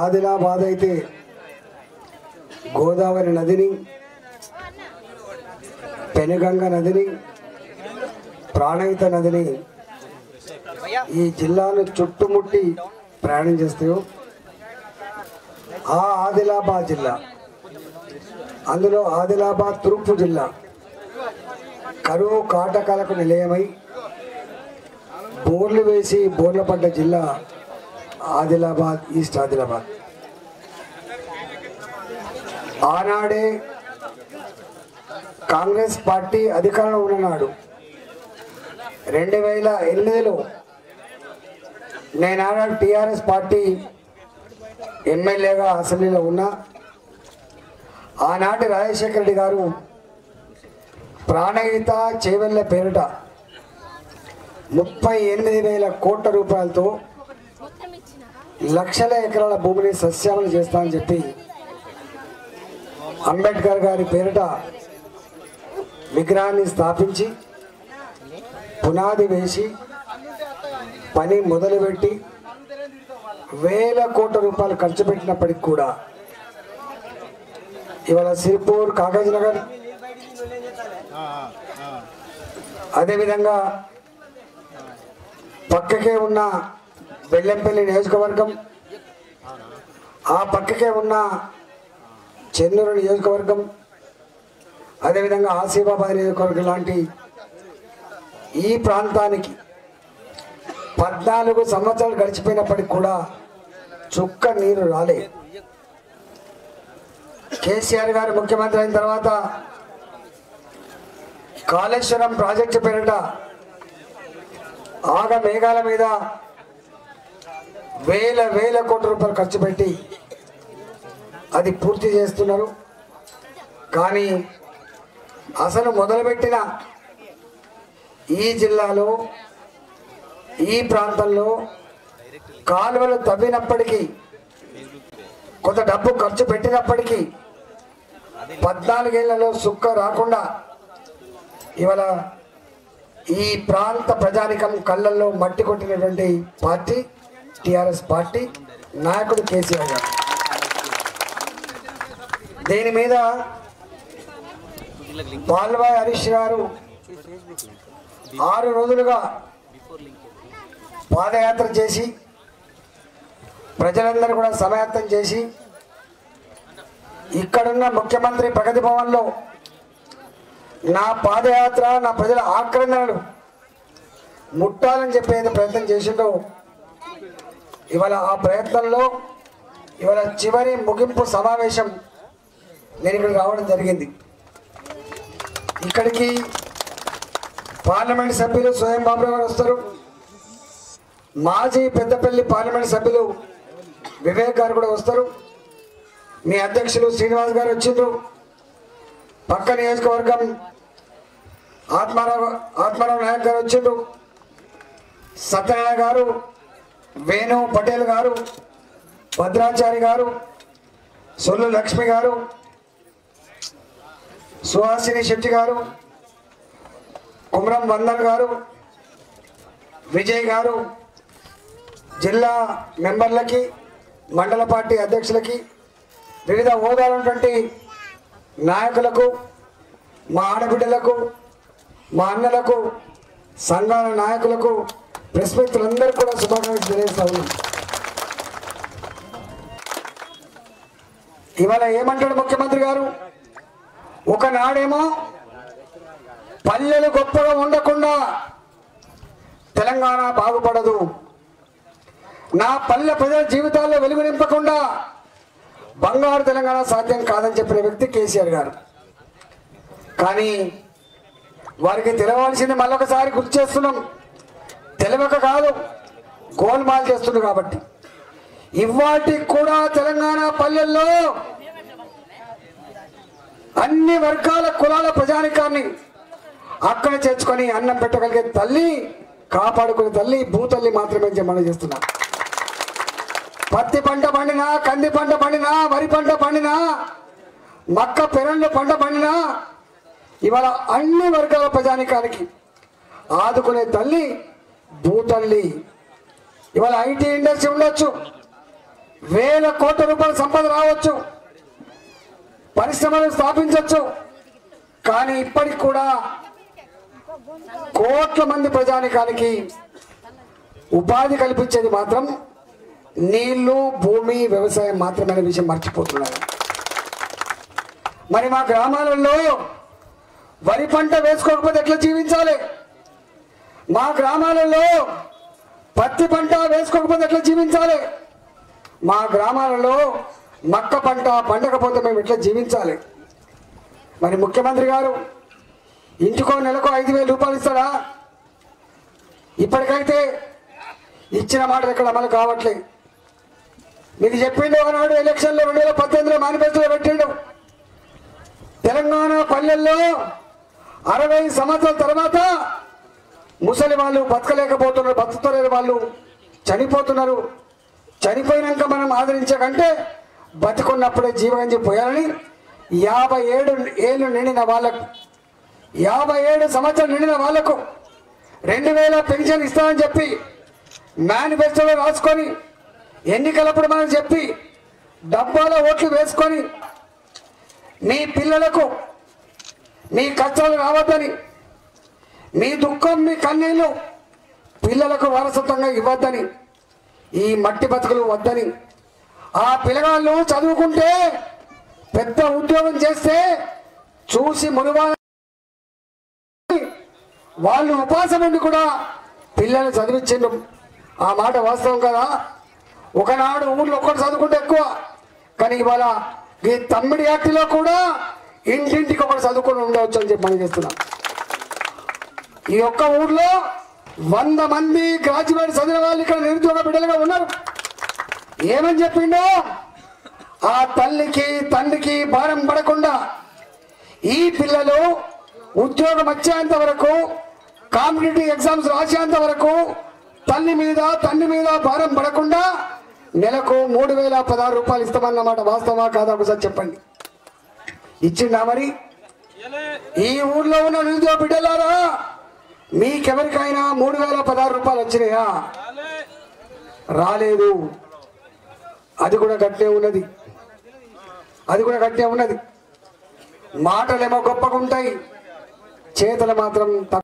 ఆదిలాబాద్ అయితే గోదావరి నదిని పెనుగంగ నదిని ప్రాణహిత నదిని ఈ జిల్లాను చుట్టుముట్టి ప్రయాణం చేస్తాయో ఆ ఆదిలాబాద్ జిల్లా అందులో ఆదిలాబాద్ తూర్పు జిల్లా కరువు కాటకాలకు నిలయమై బోర్లు వేసి బోర్ల పడ్డ జిల్లా ఆదిలాబాద్ ఈస్ట్ ఆదిలాబాద్ ఆనాడే కాంగ్రెస్ పార్టీ అధికారంలో ఉన్ననాడు రెండు వేల ఎనిమిదిలో నేను ఆనాడు టీఆర్ఎస్ పార్టీ ఎమ్మెల్యేగా అసెంబ్లీలో ఉన్నా ఆనాటి రాజశేఖర రెడ్డి గారు ప్రాణహిత చేవెళ్ళ పేరిట ముప్పై ఎనిమిది వేల కోట్ల రూపాయలతో లక్షల ఎకరాల భూమిని సస్యామలు చేస్తామని చెప్పి అంబేద్కర్ గారి పేరిట విగ్రహాన్ని స్థాపించి పునాది వేసి పని మొదలుపెట్టి వేల కోట్ల రూపాయలు ఖర్చు పెట్టినప్పటికి కూడా ఇవాళ సిర్పూర్ కాగజ్ నగర్ అదేవిధంగా పక్కకే ఉన్న బెల్లంపల్లి నియోజకవర్గం ఆ పక్కకే ఉన్న చెన్నూరు నియోజకవర్గం అదేవిధంగా ఆసిఫాబాద్ నియోజకవర్గం లాంటి ఈ ప్రాంతానికి పద్నాలుగు సంవత్సరాలు గడిచిపోయినప్పటికి కూడా చుక్క నీరు రాలే కేసీఆర్ గారు ముఖ్యమంత్రి అయిన తర్వాత కాళేశ్వరం ప్రాజెక్టు పేరిట ఆగ మేఘాల మీద వేల వేల కోట్ల రూపాయలు ఖర్చు పెట్టి అది పూర్తి చేస్తున్నారు కానీ అసలు మొదలుపెట్టిన ఈ జిల్లాలో ఈ ప్రాంతంలో కాలువలు తవ్వినప్పటికీ కొంత డబ్బు ఖర్చు పెట్టినప్పటికీ పద్నాలుగేళ్లలో సుక్క రాకుండా ఇవాళ ఈ ప్రాంత ప్రజానికం కళ్ళల్లో మట్టి కొట్టినటువంటి పార్టీ టిఆర్ఎస్ పార్టీ నాయకుడు కేసీఆర్ గారు దీని మీద పాల్వాయి హరీష్ గారు ఆరు రోజులుగా పాదయాత్ర చేసి ప్రజలందరూ కూడా సమాయత్తం చేసి ఇక్కడున్న ముఖ్యమంత్రి ప్రగతి భవన్లో నా పాదయాత్ర నా ప్రజల ఆక్రందనలు ముట్టాలని చెప్పేది ప్రయత్నం చేసిండో ఇవాళ ఆ ప్రయత్నంలో ఇవాళ చివరి ముగింపు సమావేశం నేను ఇక్కడ రావడం జరిగింది ఇక్కడికి పార్లమెంట్ సభ్యులు స్వయం బాబురావు గారు వస్తారు మాజీ పెద్దపల్లి పార్లమెంట్ సభ్యులు వివేక్ గారు కూడా వస్తారు మీ అధ్యక్షులు శ్రీనివాస్ గారు వచ్చిండ్రు పక్క నియోజకవర్గం ఆత్మారావు ఆత్మారావు నాయక్ గారు వచ్చిండ్రు సత్యనారాయణ గారు వేణు పటేల్ గారు భద్రాచారి గారు సొల్లు లక్ష్మి గారు సుహాసిని శెట్టి గారు కుమరం వందన్ గారు విజయ్ గారు జిల్లా మెంబర్లకి మండల పార్టీ అధ్యక్షులకి వివిధ హోదాలు ఉన్నటువంటి నాయకులకు మా ఆడబిడ్డలకు మా అన్నలకు సంఘాల నాయకులకు ప్రెస్ మిత్రులందరూ కూడా శుభాకాంక్షలు తెలియజేస్తా ఉన్నాం ఇవాళ ఏమంటాడు ముఖ్యమంత్రి గారు ఒకనాడేమో పల్లెలు గొప్పగా ఉండకుండా తెలంగాణ బాగుపడదు నా పల్లె ప్రజల జీవితాల్లో వెలుగు నింపకుండా బంగారు తెలంగాణ సాధ్యం కాదని చెప్పిన వ్యక్తి కేసీఆర్ గారు కానీ వారికి తెలవాల్సింది మళ్ళొకసారి గుర్తు చేస్తున్నాం తెలియక కాదు గోల్మాల్ చేస్తుంది కాబట్టి ఇవాటికి కూడా తెలంగాణ పల్లెల్లో అన్ని వర్గాల కులాల ప్రజానికాన్ని అక్కడ చేర్చుకొని అన్నం పెట్టగలిగే తల్లి కాపాడుకునే తల్లి భూతల్లి మాత్రమే మనం చేస్తున్నా పత్తి పంట పండినా కంది పంట పండినా వరి పంట పండినా మక్క పెరళ్ళు పంట పండినా ఇవాళ అన్ని వర్గాల ప్రజానికానికి ఆదుకునే తల్లి భూతల్లి ఇవాళ ఐటీ ఇండస్ట్రీ ఉండొచ్చు వేల కోట్ల రూపాయల సంపద రావచ్చు పరిశ్రమలు స్థాపించవచ్చు కానీ ఇప్పటికి కూడా కోట్ల మంది ప్రజానికానికి ఉపాధి కల్పించేది మాత్రం నీళ్లు భూమి వ్యవసాయం మాత్రమే అనే విషయం మర్చిపోతున్నారు మరి మా గ్రామాలలో వరి పంట వేసుకోకపోతే ఎట్లా జీవించాలి మా గ్రామాలలో పత్తి పంట వేసుకోకపోతే ఎట్లా జీవించాలి మా గ్రామాలలో మక్క పంట పండకపోతే మేము ఎట్లా జీవించాలి మరి ముఖ్యమంత్రి గారు ఇంటికో నెలకు ఐదు వేల రూపాయలు ఇస్తాడా ఇప్పటికైతే ఇచ్చిన మాట ఎక్కడ అమలు కావట్లేదు మీకు చెప్పిండు ఒకనాడు ఎలక్షన్లో రెండు వేల పద్దెనిమిదిలో మేనిఫెస్టోలో పెట్టిండు తెలంగాణ పల్లెల్లో అరవై సంవత్సరాల తర్వాత ముసలి వాళ్ళు బతకలేకపోతున్నారు బతుకుతలేని వాళ్ళు చనిపోతున్నారు చనిపోయినాక మనం ఆదరించే కంటే బతుకున్నప్పుడే జీవగంజి పోయాలని యాభై ఏడు ఏళ్ళు నిండిన వాళ్ళకు యాభై ఏడు సంవత్సరాలు నిండిన వాళ్లకు రెండు వేల పెన్షన్ ఇస్తామని చెప్పి మేనిఫెస్టోలో రాసుకొని ఎన్నికలప్పుడు మనం చెప్పి డబ్బాలో ఓట్లు వేసుకొని మీ పిల్లలకు మీ కష్టాలు రావద్దని మీ దుఃఖం మీ కన్నీళ్ళు పిల్లలకు వారసత్వంగా ఇవ్వద్దని ఈ మట్టి బతుకులు వద్దని ఆ పిల్లగాళ్ళు చదువుకుంటే పెద్ద ఉద్యోగం చేస్తే చూసి మునువా వాళ్ళు ఉపాసం ఉండి కూడా పిల్లల్ని చదివించిండు ఆ మాట వాస్తవం కదా ఒకనాడు ఊళ్ళో ఒక్కడు చదువుకుంటే ఎక్కువ కానీ ఇవాళ ఈ తమ్మిడి యాక్టిలో కూడా ఇంటింటికి ఒకటి చదువుకొని ఉండవచ్చు అని చెప్పి మనం చేస్తున్నాం ఈ ఒక్క ఊర్లో వంద మంది గ్రాడ్యుయేట్ చదివిన వాళ్ళు ఇక్కడ నిరుద్యోగ బిడ్డలుగా ఉన్నారు ఏమని చెప్పిండో ఆ తల్లికి తండ్రికి భారం పడకుండా ఈ పిల్లలు ఉద్యోగం వచ్చేంత వరకు కాంపిటేటివ్ ఎగ్జామ్స్ రాసేంత వరకు తల్లి మీద తండ్రి మీద భారం పడకుండా నెలకు మూడు వేల పదహారు రూపాయలు ఇస్తామన్నమాట వాస్తవా కాదా ఒకసారి చెప్పండి ఇచ్చిండా మరి ఈ ఊర్లో ఉన్న నిరుద్యోగ బిడ్డలారా మీకెవరికైనా మూడు వేల పదహారు రూపాయలు వచ్చినాయా రాలేదు అది కూడా గట్టే ఉన్నది అది కూడా గట్టే ఉన్నది మాటలేమో గొప్పగా ఉంటాయి చేతలు మాత్రం తక్కువ